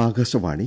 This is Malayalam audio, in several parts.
ആകാശവാണി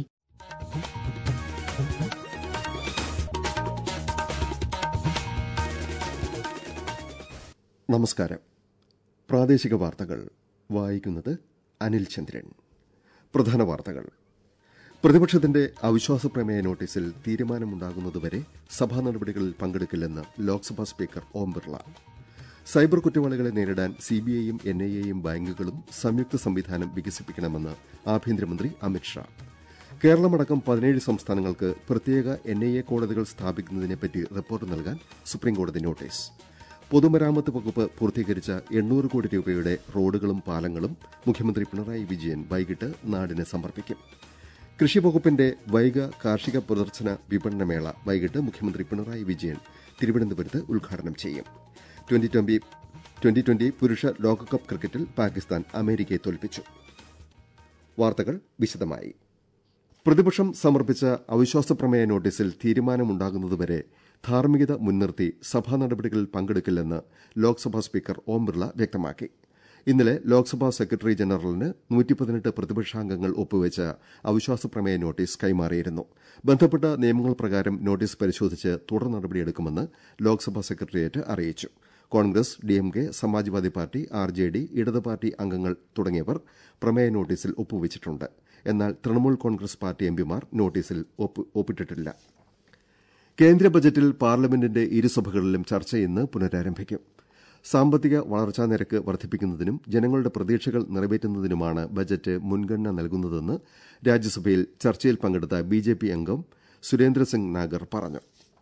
നമസ്കാരം പ്രാദേശിക വാർത്തകൾ വായിക്കുന്നത് അനിൽ ചന്ദ്രൻ പ്രധാന വാർത്തകൾ പ്രതിപക്ഷത്തിന്റെ അവിശ്വാസ പ്രമേയ നോട്ടീസിൽ തീരുമാനമുണ്ടാകുന്നതുവരെ സഭാ നടപടികളിൽ പങ്കെടുക്കില്ലെന്ന് ലോക്സഭാ സ്പീക്കർ ഓം ബിർള സൈബർ കുറ്റവാളികളെ നേരിടാൻ സിബിഐയും എൻഐഎയും ബാങ്കുകളും സംയുക്ത സംവിധാനം വികസിപ്പിക്കണമെന്ന് ആഭ്യന്തരമന്ത്രി അമിത്ഷാ കേരളമടക്കം പതിനേഴ് സംസ്ഥാനങ്ങൾക്ക് പ്രത്യേക എൻഐഎ കോടതികൾ സ്ഥാപിക്കുന്നതിനെപ്പറ്റി റിപ്പോർട്ട് നൽകാൻ സുപ്രീംകോടതി നോട്ടീസ് പൊതുമരാമത്ത് വകുപ്പ് പൂർത്തീകരിച്ച എണ്ണൂറ് കോടി രൂപയുടെ റോഡുകളും പാലങ്ങളും മുഖ്യമന്ത്രി പിണറായി വിജയൻ വൈകിട്ട് നാടിന് സമർപ്പിക്കും കൃഷിവകുപ്പിന്റെ വൈഗ കാർഷിക പ്രദർശന വിപണനമേള വൈകിട്ട് മുഖ്യമന്ത്രി പിണറായി വിജയൻ തിരുവനന്തപുരത്ത് ഉദ്ഘാടനം ചെയ്യും ട്വന്റി ട്വന്റി ട്വന്റി പുരുഷ ലോകകപ്പ് ക്രിക്കറ്റിൽ പാകിസ്ഥാൻ അമേരിക്കയെ തോൽപ്പിച്ചു വാർത്തകൾ വിശദമായി പ്രതിപക്ഷം സമർപ്പിച്ച അവിശ്വാസ പ്രമേയ നോട്ടീസിൽ തീരുമാനമുണ്ടാകുന്നതുവരെ ധാർമ്മികത മുൻനിർത്തി സഭാ നടപടികളിൽ പങ്കെടുക്കില്ലെന്ന് ലോക്സഭാ സ്പീക്കർ ഓം ബിർള വ്യക്തമാക്കി ഇന്നലെ ലോക്സഭാ സെക്രട്ടറി ജനറലിന് നൂറ്റിപ്പതിനെട്ട് പ്രതിപക്ഷാംഗങ്ങൾ ഒപ്പുവെച്ച അവിശ്വാസ പ്രമേയ നോട്ടീസ് കൈമാറിയിരുന്നു ബന്ധപ്പെട്ട നിയമങ്ങൾ പ്രകാരം നോട്ടീസ് പരിശോധിച്ച് തുടർ നടപടിയെടുക്കുമെന്ന് ലോക്സഭാ സെക്രട്ടേറിയറ്റ് അറിയിച്ചു Congress DMK Samajwadi party RJD ഇടത് പാർട്ടി അംഗങ്ങൾ തുടങ്ങിയവർ പ്രമേയ നോട്ടീസിൽ ഒപ്പുവച്ചിട്ടുണ്ട് എന്നാൽ തൃണമൂൽ കോൺഗ്രസ് പാർട്ടി എംപിമാർ നോട്ടീസിൽ ഒപ്പിട്ടിട്ടില്ല കേന്ദ്ര ബജറ്റിൽ പാർലമെന്റിന്റെ ഇരുസഭകളിലും ചർച്ച ഇന്ന് പുനരാരംഭിക്കും സാമ്പത്തിക വളർച്ചാ നിരക്ക് വർദ്ധിപ്പിക്കുന്നതിനും ജനങ്ങളുടെ പ്രതീക്ഷകൾ നിറവേറ്റുന്നതിനുമാണ് ബജറ്റ് മുൻഗണന നൽകുന്നതെന്ന് രാജ്യസഭയിൽ ചർച്ചയിൽ പങ്കെടുത്ത ബിജെപി അംഗം സുരേന്ദ്രസിംഗ് നാഗർ പറഞ്ഞു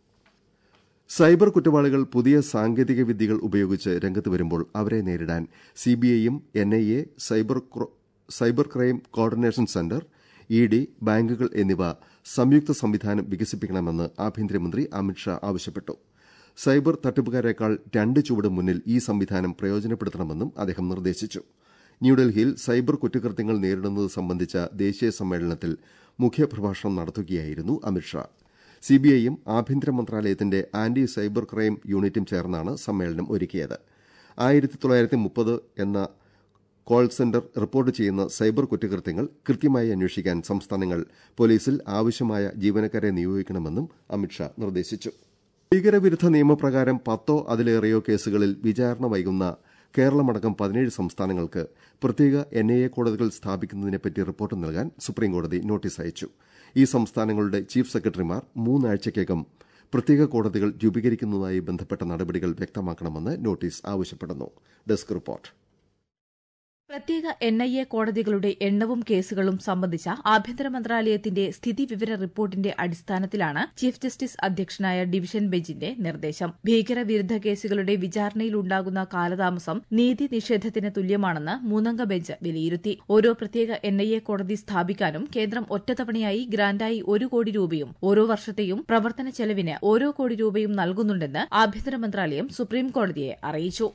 സൈബർ കുറ്റവാളികൾ പുതിയ സാങ്കേതിക വിദ്യകൾ ഉപയോഗിച്ച് രംഗത്ത് വരുമ്പോൾ അവരെ നേരിടാൻ സിബിഐയും NIA cyber crime coordination centre E D ബാങ്കുകൾ എന്നിവ സംയുക്ത സംവിധാനം വികസിപ്പിക്കണമെന്ന് ആഭ്യന്തരമന്ത്രി അമിത്ഷാ ആവശ്യപ്പെട്ടു സൈബർ തട്ടിപ്പുകാരേക്കാൾ രണ്ട് ചുവട് മുന്നിൽ ഈ സംവിധാനം പ്രയോജനപ്പെടുത്തണമെന്നും അദ്ദേഹം നിർദ്ദേശിച്ചു ന്യൂഡൽഹിയിൽ സൈബർ കുറ്റകൃത്യങ്ങൾ നേരിടുന്നത് സംബന്ധിച്ച ദേശീയ സമ്മേളനത്തിൽ മുഖ്യപ്രഭാഷണം നടത്തുകയായിരുന്നു അമിത്ഷാ സിബിഐയും ആഭ്യന്തര മന്ത്രാലയത്തിന്റെ ആന്റി സൈബർ ക്രൈം യൂണിറ്റും ചേർന്നാണ് സമ്മേളനം ഒരുക്കിയത് ആയിരത്തി തൊള്ളായിരത്തി മുപ്പത് എന്ന കോൾ സെന്റർ റിപ്പോർട്ട് ചെയ്യുന്ന സൈബർ കുറ്റകൃത്യങ്ങൾ കൃത്യമായി അന്വേഷിക്കാൻ സംസ്ഥാനങ്ങൾ പോലീസിൽ ആവശ്യമായ ജീവനക്കാരെ നിയോഗിക്കണമെന്നും അമിത്ഷാ നിർദ്ദേശിച്ചു ഭീകരവിരുദ്ധ നിയമപ്രകാരം പത്തോ അതിലേറെയോ കേസുകളിൽ വിചാരണ വൈകുന്ന കേരളമടക്കം പതിനേഴ് സംസ്ഥാനങ്ങൾക്ക് പ്രത്യേക എൻഐഎ കോടതികൾ സ്ഥാപിക്കുന്നതിനെപ്പറ്റി റിപ്പോർട്ട് നൽകാൻ സുപ്രീംകോടതി നോട്ടീസ് അയച്ചു ഈ സംസ്ഥാനങ്ങളുടെ ചീഫ് സെക്രട്ടറിമാർ മൂന്നാഴ്ചയ്ക്കകം പ്രത്യേക കോടതികൾ രൂപീകരിക്കുന്നതുമായി ബന്ധപ്പെട്ട നടപടികൾ വ്യക്തമാക്കണമെന്ന് നോട്ടീസ് ആവശ്യപ്പെടുന്നു ഡെസ്ക് റിപ്പോർട്ട് പ്രത്യേക എൻ ഐ എ കോടതികളുടെ എണ്ണവും കേസുകളും സംബന്ധിച്ച ആഭ്യന്തര മന്ത്രാലയത്തിന്റെ സ്ഥിതിവിവര റിപ്പോർട്ടിന്റെ അടിസ്ഥാനത്തിലാണ് ചീഫ് ജസ്റ്റിസ് അധ്യക്ഷനായ ഡിവിഷൻ ബെഞ്ചിന്റെ നിർദ്ദേശം ഭീകരവിരുദ്ധ കേസുകളുടെ വിചാരണയിലുണ്ടാകുന്ന കാലതാമസം നീതി നിഷേധത്തിന് തുല്യമാണെന്ന് മൂന്നംഗ ബെഞ്ച് വിലയിരുത്തി ഓരോ പ്രത്യേക എൻ ഐ എ കോടതി സ്ഥാപിക്കാനും കേന്ദ്രം ഒറ്റത്തവണയായി ഗ്രാന്റായി ഒരു കോടി രൂപയും ഓരോ വർഷത്തെയും പ്രവർത്തന ചെലവിന് ഓരോ കോടി രൂപയും നൽകുന്നുണ്ടെന്ന് ആഭ്യന്തര മന്ത്രാലയം സുപ്രീംകോടതിയെ അറിയിച്ചു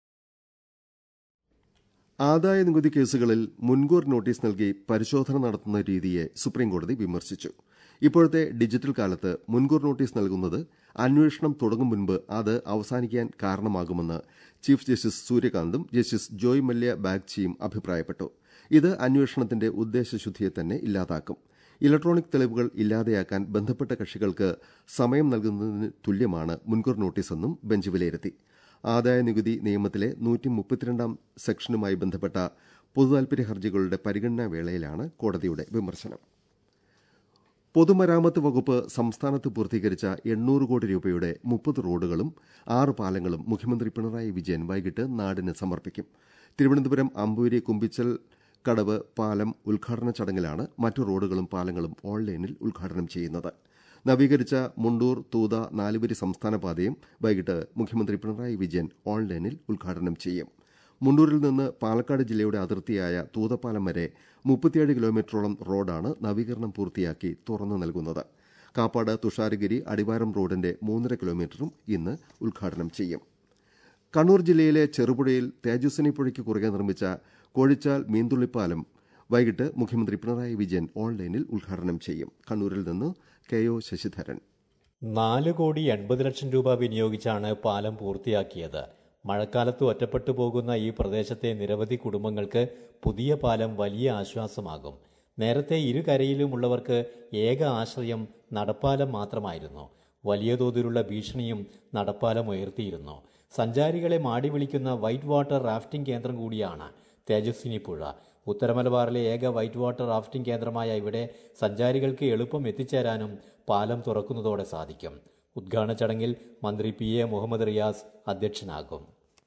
ആദായ നികുതി കേസുകളിൽ മുൻകൂർ നോട്ടീസ് നൽകി പരിശോധന നടത്തുന്ന രീതിയെ സുപ്രീംകോടതി വിമർശിച്ചു ഇപ്പോഴത്തെ ഡിജിറ്റൽ കാലത്ത് മുൻകൂർ നോട്ടീസ് നൽകുന്നത് അന്വേഷണം തുടങ്ങും മുൻപ് അത് അവസാനിക്കാൻ കാരണമാകുമെന്ന് ചീഫ് ജസ്റ്റിസ് സൂര്യകാന്തും ജസ്റ്റിസ് ജോയ് മല്യ ബാഗ്ചിയും അഭിപ്രായപ്പെട്ടു ഇത് അന്വേഷണത്തിന്റെ ഉദ്ദേശശുദ്ധിയെ തന്നെ ഇല്ലാതാക്കും ഇലക്ട്രോണിക് തെളിവുകൾ ഇല്ലാതെയാക്കാൻ ബന്ധപ്പെട്ട കക്ഷികൾക്ക് സമയം നൽകുന്നതിന് തുല്യമാണ് മുൻകൂർ നോട്ടീസെന്നും ബെഞ്ച് വിലയിരുത്തി ആദായ നികുതി നിയമത്തിലെ നൂറ്റി മുപ്പത്തിരണ്ടാം സെക്ഷനുമായി ബന്ധപ്പെട്ട പൊതുതാൽപര്യ ഹർജികളുടെ പരിഗണനാ വേളയിലാണ് കോടതിയുടെ വിമർശനം പൊതുമരാമത്ത് വകുപ്പ് സംസ്ഥാനത്ത് പൂർത്തീകരിച്ച എണ്ണൂറ് കോടി രൂപയുടെ മുപ്പത് റോഡുകളും ആറ് പാലങ്ങളും മുഖ്യമന്ത്രി പിണറായി വിജയൻ വൈകിട്ട് നാടിന് സമർപ്പിക്കും തിരുവനന്തപുരം അമ്പൂരി കുമ്പിച്ചൽ കടവ് പാലം ഉദ്ഘാടന ചടങ്ങിലാണ് മറ്റു റോഡുകളും പാലങ്ങളും ഓൺലൈനിൽ ഉദ്ഘാടനം ചെയ്യുന്നത് നവീകരിച്ച മുണ്ടൂർ തൂത നാലുവരി സംസ്ഥാന പാതയും വൈകിട്ട് മുഖ്യമന്ത്രി പിണറായി വിജയൻ ഓൺലൈനിൽ ഉദ്ഘാടനം ചെയ്യും മുണ്ടൂരിൽ നിന്ന് പാലക്കാട് ജില്ലയുടെ അതിർത്തിയായ തൂതപ്പാലം വരെ മുപ്പത്തിയേഴ് കിലോമീറ്ററോളം റോഡാണ് നവീകരണം പൂർത്തിയാക്കി തുറന്നു നൽകുന്നത് കാപ്പാട് തുഷാരഗിരി അടിവാരം റോഡിന്റെ മൂന്നര കിലോമീറ്ററും ഇന്ന് ഉദ്ഘാടനം ചെയ്യും കണ്ണൂർ ജില്ലയിലെ ചെറുപുഴയിൽ തേജസ്വിനി പുഴയ്ക്ക് കുറുകെ നിർമ്മിച്ച കോഴിച്ചാൽ മീന്തുള്ളിപ്പാലം വൈകിട്ട് മുഖ്യമന്ത്രി പിണറായി വിജയൻ ഓൺലൈനിൽ ഉദ്ഘാടനം ചെയ്യും കണ്ണൂരിൽ നിന്ന് കെ ഒ ശശിധരൻ നാല് കോടി എൺപത് ലക്ഷം രൂപ വിനിയോഗിച്ചാണ് പാലം പൂർത്തിയാക്കിയത് മഴക്കാലത്ത് ഒറ്റപ്പെട്ടു പോകുന്ന ഈ പ്രദേശത്തെ നിരവധി കുടുംബങ്ങൾക്ക് പുതിയ പാലം വലിയ ആശ്വാസമാകും നേരത്തെ ഇരുകരയിലുമുള്ളവർക്ക് ഏക ആശ്രയം നടപ്പാലം മാത്രമായിരുന്നു വലിയ തോതിലുള്ള ഭീഷണിയും നടപ്പാലം ഉയർത്തിയിരുന്നു സഞ്ചാരികളെ മാടി വിളിക്കുന്ന വൈറ്റ് വാട്ടർ റാഫ്റ്റിംഗ് കേന്ദ്രം കൂടിയാണ് തേജസ്വിനി പുഴ ഉത്തരമലബാറിലെ ഏക വൈറ്റ് വാട്ടർ റാഫ്റ്റിംഗ് കേന്ദ്രമായ ഇവിടെ സഞ്ചാരികൾക്ക് എളുപ്പം എത്തിച്ചേരാനും പാലം തുറക്കുന്നതോടെ സാധിക്കും ഉദ്ഘാടന ചടങ്ങിൽ മന്ത്രി പി എ മുഹമ്മദ് റിയാസ് അധ്യക്ഷനാകും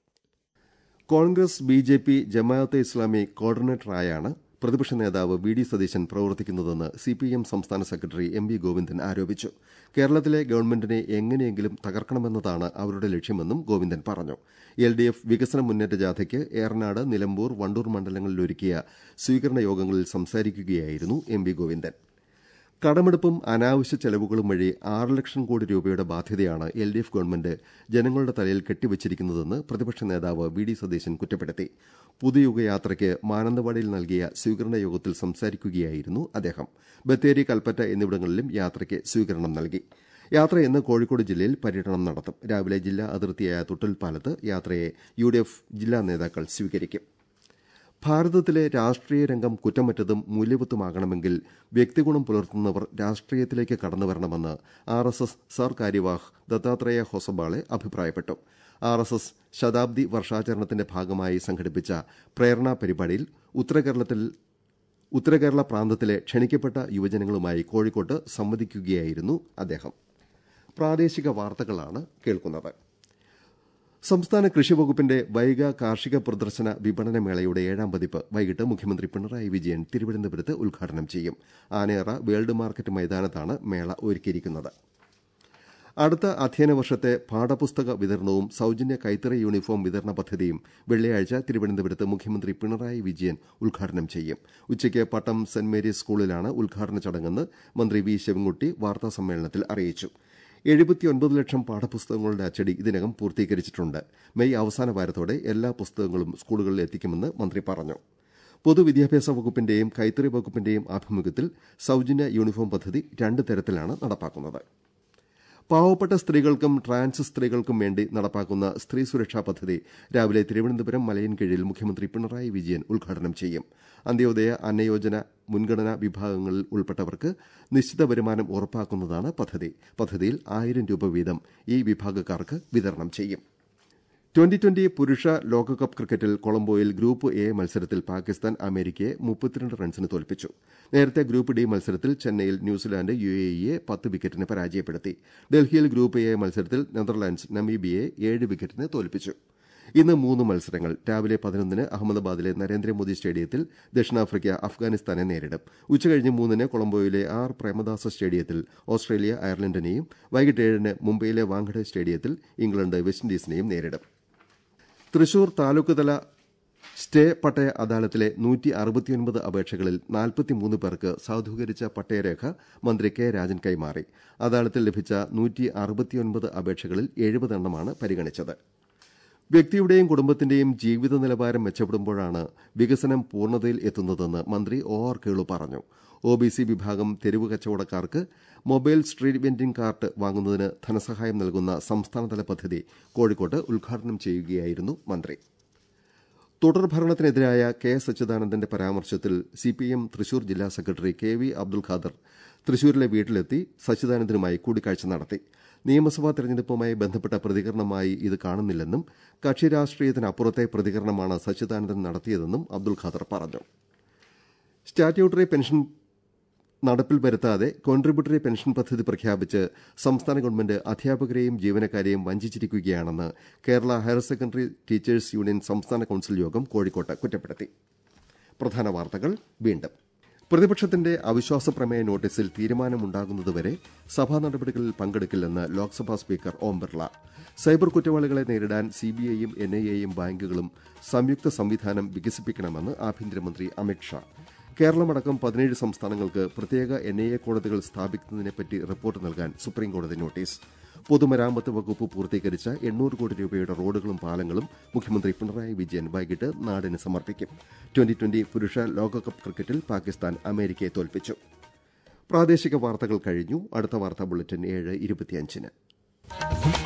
Congress B J P Jamaat-e Islami കോർഡിനേറ്ററായാണ് പ്രതിപക്ഷ നേതാവ് വി ഡി സതീശൻ പ്രവർത്തിക്കുന്നതെന്ന് സിപിഎം സംസ്ഥാന സെക്രട്ടറി എം വി ഗോവിന്ദൻ ആരോപിച്ചു കേരളത്തിലെ ഗവൺമെന്റിനെ എങ്ങനെയെങ്കിലും തകർക്കണമെന്നതാണ് അവരുടെ ലക്ഷ്യമെന്നും ഗോവിന്ദൻ പറഞ്ഞു എൽ ഡി എഫ് വികസന മുന്നേറ്റ ജാഥയ്ക്ക് ഏറനാട് നിലമ്പൂർ വണ്ടൂർ മണ്ഡലങ്ങളിൽ ഒരുക്കിയ സ്വീകരണ യോഗങ്ങളിൽ സംസാരിക്കുകയായിരുന്നു എം വി ഗോവിന്ദൻ കടമെടുപ്പും അനാവശ്യ ചെലവുകളും വഴി ആറ് ലക്ഷം കോടി രൂപയുടെ ബാധ്യതയാണ് എൽ ഡി എഫ് ഗവൺമെന്റ് ജനങ്ങളുടെ തലയിൽ കെട്ടിവച്ചിരിക്കുന്നതെന്ന് പ്രതിപക്ഷ നേതാവ് വി ഡി സതീശൻ കുറ്റപ്പെടുത്തി പുതുയുഗയാത്രയ്ക്ക് മാനന്തവാടിയിൽ നൽകിയ സ്വീകരണ യോഗത്തിൽ സംസാരിക്കുകയായിരുന്നു അദ്ദേഹം ബത്തേരി കൽപ്പറ്റ എന്നിവിടങ്ങളിലും യാത്രയ്ക്ക് സ്വീകരണം നൽകി യാത്ര ഇന്ന് കോഴിക്കോട് ജില്ലയിൽ പര്യടനം നടത്തും രാവിലെ ജില്ലാ അതിർത്തിയായ തുട്ടൽപ്പാലത്ത് യാത്രയെ യു ഡി എഫ് ജില്ലാ നേതാക്കൾ സ്വീകരിക്കും ഭാരതത്തിലെ രാഷ്ട്രീയ രംഗം കുറ്റമറ്റതും മൂല്യവത്തുമാകണമെങ്കിൽ വ്യക്തിഗുണം പുലർത്തുന്നവർ രാഷ്ട്രീയത്തിലേക്ക് കടന്നുവരണമെന്ന് ആർ എസ് എസ് സർ കാര്യവാഹ് ദത്താത്രേയ ഹൊസബാളെ അഭിപ്രായപ്പെട്ടു ആർ എസ് എസ് ശതാബ്ദി വർഷാചരണത്തിന്റെ ഭാഗമായി സംഘടിപ്പിച്ച പ്രേരണ പരിപാടിയിൽ ഉത്തരകേരളത്തിൽ ഉത്തരകേരള പ്രാന്തത്തിലെ ക്ഷണിക്കപ്പെട്ട യുവജനങ്ങളുമായി കോഴിക്കോട്ട് സംവദിക്കുകയായിരുന്നു അദ്ദേഹം പ്രാദേശിക വാർത്തകളാണ് കേൾക്കുന്നത് സംസ്ഥാന കൃഷി വകുപ്പിന്റെ വൈഗ കാർഷിക പ്രദർശന വിപണന മേളയുടെ ഏഴാം പതിപ്പ് വൈകിട്ട് മുഖ്യമന്ത്രി പിണറായി വിജയൻ തിരുവനന്തപുരത്ത് ഉദ്ഘാടനം ചെയ്യും ആനയറ വേൾഡ് മാർക്കറ്റ് മൈതാനത്താണ് മേള ഒരുക്കിയിരിക്കുന്നത് അടുത്ത അധ്യയന വർഷത്തെ പാഠപുസ്തക വിതരണവും സൌജന്യ കൈത്തറി യൂണിഫോം വിതരണ പദ്ധതിയും വെള്ളിയാഴ്ച തിരുവനന്തപുരത്ത് മുഖ്യമന്ത്രി പിണറായി വിജയൻ ഉദ്ഘാടനം ചെയ്യും ഉച്ചയ്ക്ക് പട്ടം സെന്റ് മേരീസ് സ്കൂളിലാണ് ഉദ്ഘാടന ചടങ്ങെന്ന് മന്ത്രി വി ശിവൻകുട്ടി വാർത്താസമ്മേളനത്തിൽ അറിയിച്ചു എഴുപത്തിയൊൻപത് ലക്ഷം പാഠപുസ്തകങ്ങളുടെ അച്ചടി ഇതിനകം പൂർത്തീകരിച്ചിട്ടുണ്ട് മെയ് അവസാന വാരത്തോടെ എല്ലാ പുസ്തകങ്ങളും സ്കൂളുകളിൽ എത്തിക്കുമെന്ന് മന്ത്രി പറഞ്ഞു പൊതുവിദ്യാഭ്യാസ വകുപ്പിന്റെയും കൈത്തറി വകുപ്പിന്റെയും ആഭിമുഖ്യത്തിൽ സൌജന്യ യൂണിഫോം പദ്ധതി രണ്ട് തരത്തിലാണ് നടപ്പാക്കുന്നത് പാവപ്പെട്ട സ്ത്രീകൾക്കും ട്രാൻസ് സ്ത്രീകൾക്കും വേണ്ടി നടപ്പാക്കുന്ന സ്ത്രീ സുരക്ഷാ പദ്ധതി രാവിലെ തിരുവനന്തപുരം മലയൻകീഴിൽ മുഖ്യമന്ത്രി പിണറായി വിജയൻ ഉദ്ഘാടനം ചെയ്യും അന്ത്യോദയ അന്നയോജന മുൻഗണനാ വിഭാഗങ്ങളിൽ ഉൾപ്പെട്ടവർക്ക് നിശ്ചിത വരുമാനം ഉറപ്പാക്കുന്നതാണ് പദ്ധതി പദ്ധതിയിൽ ആയിരം രൂപ വീതം ഈ വിഭാഗക്കാർക്ക് വിതരണം ചെയ്യും ട്വന്റി ട്വന്റി പുരുഷ ലോകകപ്പ് ക്രിക്കറ്റിൽ കൊളംബോയിൽ ഗ്രൂപ്പ് എ മത്സരത്തിൽ പാകിസ്ഥാൻ അമേരിക്കയെ മുപ്പത്തിരണ്ട് റൺസിന് തോൽപ്പിച്ചു നേരത്തെ ഗ്രൂപ്പ് ഡി മത്സരത്തിൽ ചെന്നൈയിൽ ന്യൂസിലാന്റ് യു എ ഇയെ പത്ത് വിക്കറ്റിന് പരാജയപ്പെടുത്തി ഡൽഹിയിൽ ഗ്രൂപ്പ് എ മത്സരത്തിൽ നെതർലാൻഡ്സ് നമീബിയയെ ഏഴ് വിക്കറ്റിന് തോൽപ്പിച്ചു ഇന്ന് മൂന്ന് മത്സരങ്ങൾ രാവിലെ പതിനൊന്നിന് അഹമ്മദാബാദിലെ നരേന്ദ്രമോദി സ്റ്റേഡിയത്തിൽ ദക്ഷിണാഫ്രിക്ക അഫ്ഗാനിസ്ഥാനെ നേരിടും ഉച്ചകഴിഞ്ഞ് മൂന്നിന് കൊളംബോയിലെ ആർ പ്രേമദാസ സ്റ്റേഡിയത്തിൽ ഓസ്ട്രേലിയ അയർലൻഡിനെയും വൈകിട്ട് ഏഴിന് മുംബൈയിലെ വാങ്കഡെ സ്റ്റേഡിയത്തിൽ ഇംഗ്ലണ്ട് വെസ്റ്റിൻഡീസിനെയും നേരിടും തൃശൂർ താലൂക്ക് തല സ്റ്റേ പട്ടയ അദാലത്തിലെ നൂറ്റി അറുപത്തിയൊൻപത് അപേക്ഷകളിൽ നാൽപ്പത്തിമൂന്ന് പേർക്ക് സാധൂകരിച്ച പട്ടയരേഖ മന്ത്രി കെ രാജൻ കൈമാറി അദാലത്തിൽ ലഭിച്ച നൂറ്റി അറുപത്തിയൊൻപത് അപേക്ഷകളിൽ എഴുപതെണ്ണമാണ് പരിഗണിച്ചത് വ്യക്തിയുടെയും കുടുംബത്തിന്റെയും ജീവിത നിലവാരം മെച്ചപ്പെടുമ്പോഴാണ് വികസനം പൂർണ്ണതയിൽ എത്തുന്നതെന്ന് മന്ത്രി ഒ ആർ കേളു പറഞ്ഞു ഒ ബി സി വിഭാഗം തെരുവ് കച്ചവടക്കാർക്ക് മൊബൈൽ സ്ട്രീറ്റ് വെൻഡിംഗ് കാർഡ് വാങ്ങുന്നതിന് ധനസഹായം നൽകുന്ന സംസ്ഥാനതല പദ്ധതി കോഴിക്കോട്ട് ഉദ്ഘാടനം ചെയ്യുകയായിരുന്നു മന്ത്രി തുടർഭരണത്തിനെതിരായ കെ എസ് അച്യുതാനന്ദന്റെ പരാമർശത്തിൽ സിപിഎം തൃശൂർ ജില്ലാ secretary K V Abdul Khader തൃശൂരിലെ വീട്ടിലെത്തി സച്ചിദാനന്ദനുമായി കൂടിക്കാഴ്ച നടത്തി നിയമസഭാ തെരഞ്ഞെടുപ്പുമായി ബന്ധപ്പെട്ട പ്രതികരണമായി ഇത് കാണുന്നില്ലെന്നും കക്ഷി രാഷ്ട്രീയത്തിനപ്പുറത്തെ പ്രതികരണമാണ് സച്ചിദാനന്ദൻ നടത്തിയതെന്നും അബ്ദുൽ ഖാദർ പറഞ്ഞു സ്റ്റാറ്റ്യൂട്ടറി പെൻഷൻ നടപ്പിൽ വരുത്താതെ കോൺട്രിബ്യൂട്ടറി പെൻഷൻ പദ്ധതി പ്രഖ്യാപിച്ച് സംസ്ഥാന ഗവൺമെന്റ് അധ്യാപകരെയും ജീവനക്കാരെയും വഞ്ചിച്ചിരിക്കുകയാണെന്ന് Kerala higher secondary teachers union സംസ്ഥാന കൌൺസിൽ യോഗം കോഴിക്കോട്ട് കുറ്റപ്പെടുത്തി പ്രധാന വാർത്തകൾ വീണ്ടും പ്രതിപക്ഷത്തിന്റെ അവിശ്വാസ പ്രമേയ നോട്ടീസിൽ തീരുമാനമുണ്ടാകുന്നതുവരെ സഭാ നടപടികളിൽ പങ്കെടുക്കില്ലെന്ന് ലോക്സഭാ സ്പീക്കർ ഓം ബിർള സൈബർ കുറ്റവാളികളെ നേരിടാൻ സിബിഐയും എൻഐഎയും ബാങ്കുകളും സംയുക്ത സംവിധാനം വികസിപ്പിക്കണമെന്ന് ആഭ്യന്തരമന്ത്രി അമിത്ഷാ കേരളമടക്കം പതിനേഴ് സംസ്ഥാനങ്ങൾക്ക് പ്രത്യേക എൻഐഎ കോടതികൾ സ്ഥാപിക്കുന്നതിനെപ്പറ്റി റിപ്പോർട്ട് നൽകാൻ സുപ്രീംകോടതി നോട്ടീസ് പൊതുമരാമത്ത് വകുപ്പ് പൂർത്തീകരിച്ച എണ്ണൂറ് കോടി രൂപയുടെ റോഡുകളും പാലങ്ങളും മുഖ്യമന്ത്രി പിണറായി വിജയൻ വൈകിട്ട് നാടിന് സമർപ്പിക്കും ട്വന്റി ട്വന്റി പുരുഷ ലോകകപ്പ് ക്രിക്കറ്റിൽ പാകിസ്ഥാൻ അമേരിക്കയെ തോൽപ്പിച്ചു പ്രാദേശിക വാർത്തകൾ കഴിഞ്ഞു അടുത്ത വാർത്താ ബുള്ളറ്റിൻ ഏഴ് ഇരുപത്തിയഞ്ചിന്